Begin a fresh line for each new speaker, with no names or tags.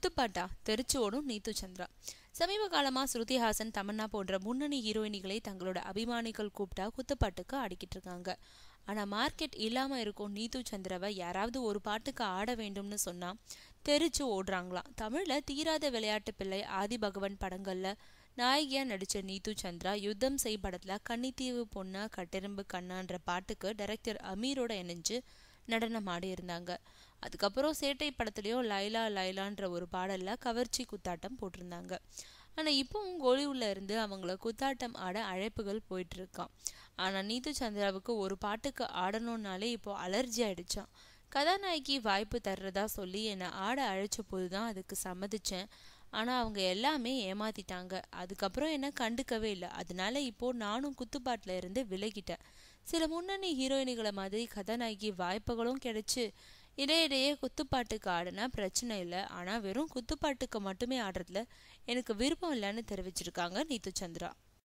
குத்துப்பாட்டா தெரிச்சு ஓடும் நீத்து சந்திரா சமீப காலமா ஸ்ருதி ஹாசன் தமன்னா போன்ற முன்னணி ஹீரோயினிகளை தங்களோட அபிமானிகள் கூப்பிட்டா குத்துப்பாட்டுக்கு ஆடிக்கிட்டு இருக்காங்க ஆனா மார்க்கெட் இல்லாம இருக்கும் நீத்து சந்திராவை யாராவது ஒரு பாட்டுக்கு ஆட வேண்டும்னு சொன்னா தெரிச்சு ஓடுறாங்களாம் தமிழ்ல தீராத விளையாட்டு பிள்ளை ஆதி பகவன் படங்கள்ல நாயகியா நடிச்ச நீத்து சந்திரா யுத்தம் செய் படத்துல கன்னித்தீவு பொண்ணா கட்டெரும்பு கண்ணான்ற பாட்டுக்கு டைரக்டர் அமீரோட இணைஞ்சு நடனம் ஆடி இருந்தாங்க அதுக்கப்புறம் சேட்டை படத்துலயும் லைலா லைலான்ற ஒரு பாடல்ல கவர்ச்சி குத்தாட்டம் போட்டிருந்தாங்க ஆனா இப்பவும் கோலிவுட்ல இருந்து அவங்கள குத்தாட்டம் ஆட அழைப்புகள் போயிட்டு இருக்கான் ஆனா நீத்து சந்திராவுக்கு ஒரு பாட்டுக்கு ஆடணும்னாலே இப்போ அலர்ஜி ஆயிடுச்சான் கதாநாயகி வாய்ப்பு தர்றதா சொல்லி என்னை ஆட அழைச்ச போதுதான் அதுக்கு சம்மதிச்சேன் ஆனா அவங்க எல்லாமே ஏமாத்திட்டாங்க அதுக்கப்புறம் என்ன கண்டுக்கவே இல்லை அதனால இப்போ நானும் குத்துப்பாட்டுல இருந்து விலகிட்டேன் சில முன்னணி ஹீரோயினிகளை மாதிரி கதாநாயகி வாய்ப்புகளும் கிடைச்சு இடையிடையே குத்துப்பாட்டுக்கு ஆடினா பிரச்சனை இல்லை ஆனா வெறும் குத்துப்பாட்டுக்கு மட்டுமே ஆடுறதுல எனக்கு விருப்பம் இல்லைன்னு தெரிவிச்சிருக்காங்க நீத்து சந்திரா